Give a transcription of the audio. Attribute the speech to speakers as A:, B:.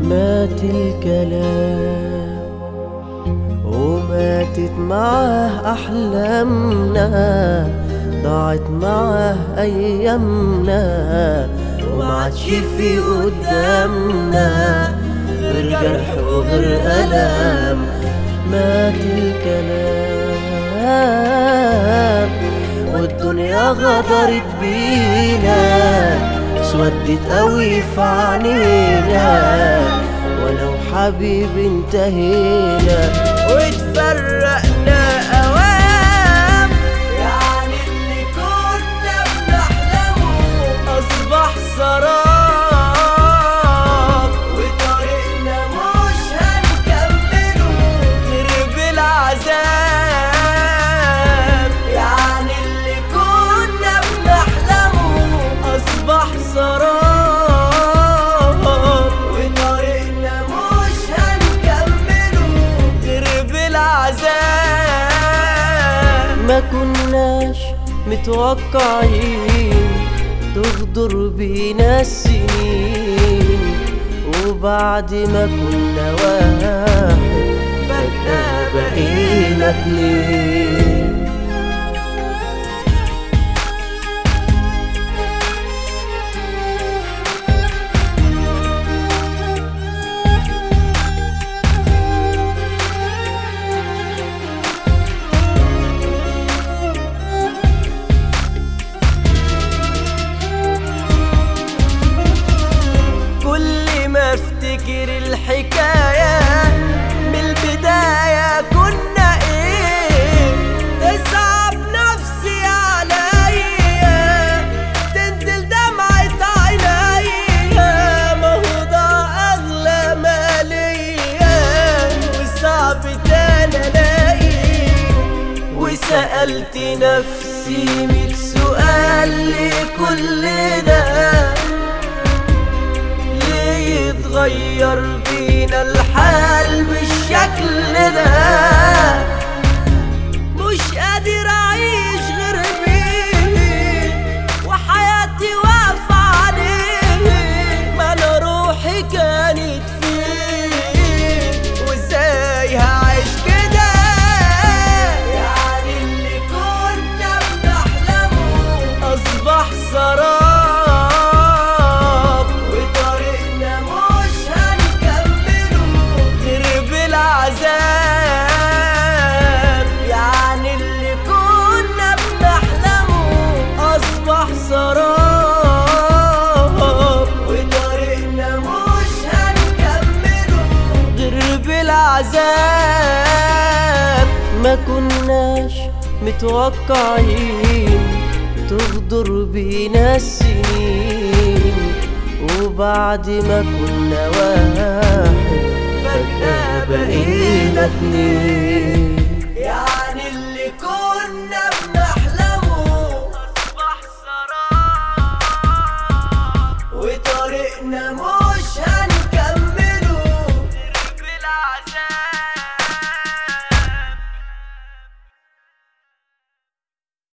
A: مات الكلام وماتت معاه أحلامنا ضاعت معاه أيامنا ومعادش في قدامنا غير جرح وغير ألم مات الكلام والدنيا غدرت بينا اسودت قوي في عينينا وانا وحبيبي انتهينا واتفرقنا اوام يعني اللي كنا بنحلمه اصبح سراب وطريقنا مش هنكمله غير بالعذاب يعني اللي كنا بنحلمه اصبح سراب وطريقنا مش هنكمله غير بالعذاب ما كناش متوقعين تغدر بينا السنين وبعد ما كنا واحد فجأة بقينا اتنين كل ما افتكر الحكاية من البداية كنا ايه تصعب نفسي عليا تنزل دمعة عينيا ما هو ده أغلى ما ليا وصعب تاني ألاقي وسألت نفسي ميت سؤال لكل ده ليه يتغير بينا الحال بالشكل ده مش قادر اعيش غير بيه وحياتي واقفة عليه ما انا روحي كانت فيه وازاي هعيش كده يعني اللي كنا بنحلمه اصبح سراب وطريقنا مش هنكمله غير بالعذاب يعني اللي كنا بنحلمه اصبح سراب وطريقنا مش هنكمله غير بالعذاب ما كناش متوقعين تغدر بينا السنين وبعد ما كنا واحد فجأة بقينا اتنين يعني